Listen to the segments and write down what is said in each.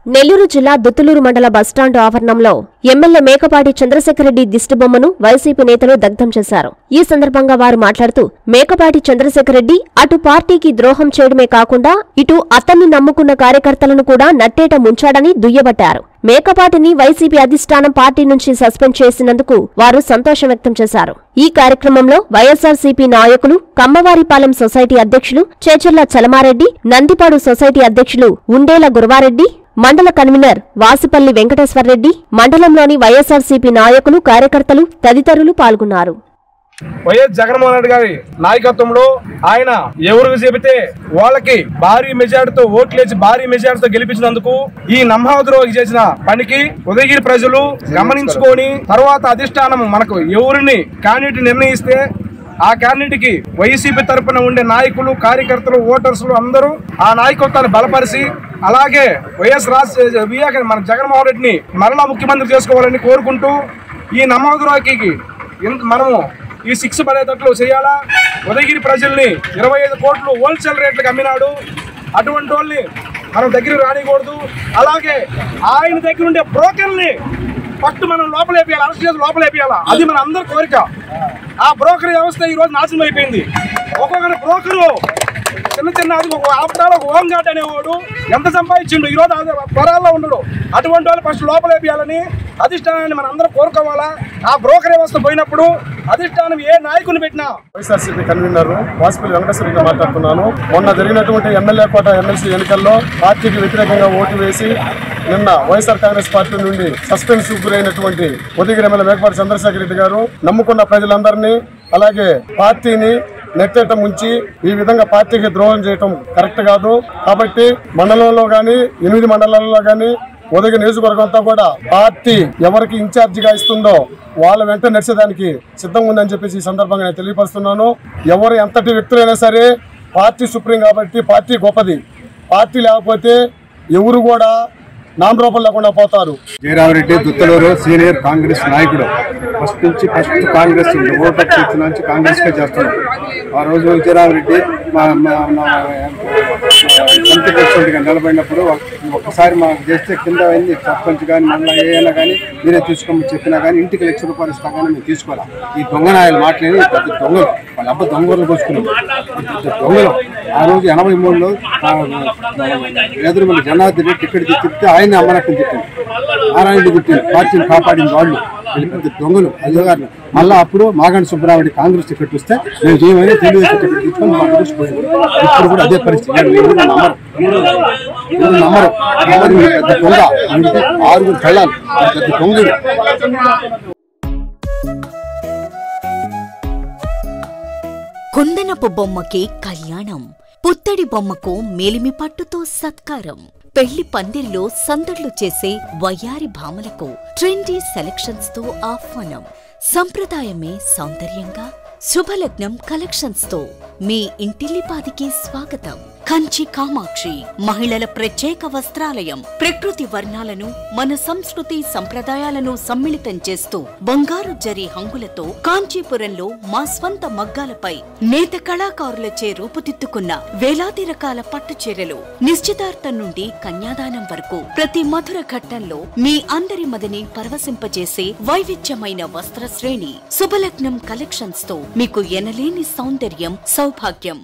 నెల్లూరు జిల్లా దుత్తులూరు మండల బస్టాండ్ ఆవరణంలో ఎమ్మెల్యే మేకపాటి చంద్రశేఖరరెడ్డి దిష్టిబొమ్మను వైసీపీ నేతలు దగ్ధం చేశారు ఈ సందర్భంగా వారు మాట్లాడుతూ మేకపాటి చంద్రశేఖరరెడ్డి అటు పార్టీకి ద్రోహం చేయడమే కాకుండా ఇటు అతన్ని నమ్ముకున్న కార్యకర్తలను కూడా నట్టేట ముంచాడని దుయ్యబట్టారు మేకపాటిని వైసీపీ అధిష్టానం పార్టీ నుంచి సస్పెండ్ చేసినందుకు వారు సంతోషం వ్యక్తం చేశారు ఈ కార్యక్రమంలో వైఎస్ఆర్సీపీ నాయకులు కమ్మవారిపాలెం సొసైటీ అధ్యక్షులు చేచర్ల చలమారెడ్డి నందిపాడు సొసైటీ అధ్యక్షులు ఉండేల గురవారెడ్డి మండల కన్వీనర్ వాసిపల్లి వెంకటేశ్వర్రెడ్డి మండలంలోని వైఎస్ఆర్సీపీ నాయకులు కార్యకర్తలు తదితరులు పాల్గొన్నారు వైఎస్ జగన్మోహన్ రెడ్డి గారి నాయకత్వంలో ఆయన ఎవరికి చెబితే వాళ్ళకి భారీ మెజార్టీతో ఓట్లేసి భారీ మెజార్టీతో గెలిపించినందుకు ఈ నమ్మహద్రోహి చేసిన పనికి ఉదయగిరి ప్రజలు గమనించుకొని తర్వాత అధిష్టానం మనకు ఎవరిని క్యాండిడేట్ నిర్ణయిస్తే ఆ క్యాండిడేట్ కి వైసీపీ తరపున ఉండే నాయకులు కార్యకర్తలు ఓటర్స్ అందరూ ఆ నాయకత్వాన్ని బలపరిచి అలాగే వైఎస్ రాజ్ వివేక మన జగన్మోహన్ రెడ్డిని మరలా ముఖ్యమంత్రి చేసుకోవాలని కోరుకుంటూ ఈ నమ్మద్రోహికి ఇంత- మనము ఈ శిక్ష పడేటట్లు చేయాలా ఉదయగిరి ప్రజల్ని ఇరవై ఐదు కోట్లు హోల్సేల్ రేట్లకు అమ్మినాడు అటువంటి వాళ్ళని మనం దగ్గర రానికూడదు అలాగే ఆయన దగ్గర ఉండే బ్రోకర్ని ఫస్ట్ మనం లోపలేపియాలి అరెస్ట్ చేసి లోపలేపియాలా అది మన అందరి కోరిక ఆ బ్రోకర్ వ్యవస్థ ఈ రోజు నాశనం అయిపోయింది ఒక్కొక్కరు బ్రోకరు చిన్న చిన్న అది ఒక ఆపటాలు ఒక ఓం ఘాట్ అనేవాడు ఎంత సంపాదించిండు ఈ రోజు అది పొరాల్లో ఉండడు అటువంటి వాళ్ళు ఫస్ట్ లోపలేపియాలని అధిష్టానాన్ని మనం అందరం కోరుకోవాలా ఆ బ్రోకర్ వ్యవస్థ పోయినప్పుడు అధిష్టానం ఏ నాయకుని పెట్టినా వైఎస్ఆర్సీపీ కన్వీనర్ వాసుపల్లి వెంకటేశ్వరరెడ్డి మాట్లాడుతున్నాను మొన్న జరిగినటువంటి ఎమ్మెల్యే కోట ఎమ్మెల్సీ ఎన్నికల్లో పార్టీకి వ్యతిరేకంగా ఓటు వేసి నిన్న వైఎస్ఆర్ కాంగ్రెస్ పార్టీ నుండి సస్పెన్స్ గురైనటువంటి ఉదయగిరి ఎమ్మెల్యే మేకపాటి చంద్రశేఖర రెడ్డి గారు నమ్ముకున్న ప్రజలందరినీ అలాగే పార్టీని నెట్టేట ముంచి ఈ విధంగా పార్టీకి ద్రోహం చేయటం కరెక్ట్ కాదు కాబట్టి మండలంలో గాని ఎనిమిది మండలాల్లో గాని ఉదయ నియోజకవర్గం అంతా కూడా పార్టీ ఎవరికి ఇన్ఛార్జిగా ఇస్తుందో వాళ్ళ వెంట నడిచేదానికి సిద్ధంగా ఉందని చెప్పేసి ఈ సందర్భంగా నేను తెలియపరుస్తున్నాను ఎవరు ఎంతటి వ్యక్తులైనా సరే పార్టీ సుప్రీం కాబట్టి పార్టీ గొప్పది పార్టీ లేకపోతే ఎవరు కూడా నామరూపం లేకుండా పోతారు జయరామరెడ్డి దుత్తలూరు సీనియర్ కాంగ్రెస్ నాయకుడు ఫస్ట్ నుంచి ఫస్ట్ కాంగ్రెస్ ఉంది ఓటు హక్కు ఇచ్చిన నుంచి కాంగ్రెస్ కే చేస్తున్నాడు ఆ రోజు జయరామరెడ్డి మా మా మా కమిటీ ప్రెసిడెంట్గా నిలబడినప్పుడు ఒక్కసారి మాకు చేస్తే కింద అయింది సర్పంచ్ కానీ మళ్ళీ ఏమైనా కానీ మీరే తీసుకోమని చెప్పినా కానీ ఇంటికి లక్ష రూపాయలు ఇస్తా కానీ మేము తీసుకోవాలి ఈ దొంగ నాయలు మాట్లాడి పెద్ద దొంగలు వాళ్ళ అబ్బ దొంగలు కోసుకున్నాం పెద్ద దొంగలు ఆ రోజు ఎనభై మూడులో ఎదురుమల్లి జనార్దన్ రెడ్డి టికెట్ తిప్పితే ఆయన అమ్మనక్కని చెప్పింది నారాయణ తిప్పింది పార్టీని కాపాడిన వాళ్ళు వీళ్ళు పెద్ద దొంగలు అధికారులు మళ్ళీ అప్పుడు మాగండి సుబ్బరావుడి కాంగ్రెస్ టికెట్ వస్తే మేము చేయమని తెలుగుదేశం టికెట్ తీసుకొని మా పోయింది ఇప్పుడు కూడా అదే పరిస్థితి వీళ్ళు ఎవరు నమ్మరు ఎవరు నమ్మరు నమ్మరు వీళ్ళు పెద్ద దొంగ అంటే ఆరుగురు కళ్ళాలు పెద్ద దొంగలు కుందనపు బొమ్మకి కళ్యాణం పుత్తడి బొమ్మకు మేలిమి పట్టుతో సత్కారం పెళ్లి పందిర్లో సందడ్లు చేసే వయ్యారి భామలకు ట్రెండీ సెలక్షన్స్ తో ఆహ్వానం సంప్రదాయమే సౌందర్యంగా శుభలగ్నం కలెక్షన్స్ తో మీ ఇంటిల్లిపాదికి స్వాగతం కంచి కామాక్షి మహిళల ప్రత్యేక వస్త్రాలయం ప్రకృతి వర్ణాలను మన సంస్కృతి సంప్రదాయాలను సమ్మిళితం చేస్తూ బంగారు జరి హంగులతో కాంచీపురంలో మా స్వంత మగ్గాలపై నేత కళాకారులచే రూపుదిద్దుకున్న వేలాది రకాల పట్టు చీరలు నిశ్చితార్థం నుండి కన్యాదానం వరకు ప్రతి మధుర ఘట్టంలో మీ అందరి మదిని పరవశింపజేసే వైవిధ్యమైన వస్త్ర శ్రేణి శుభలగ్నం కలెక్షన్స్ తో మీకు ఎనలేని సౌందర్యం సౌభాగ్యం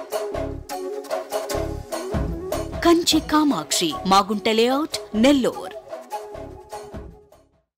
కంచి కామాక్షి మాగుంట లేఅవుట్ నెల్లూర్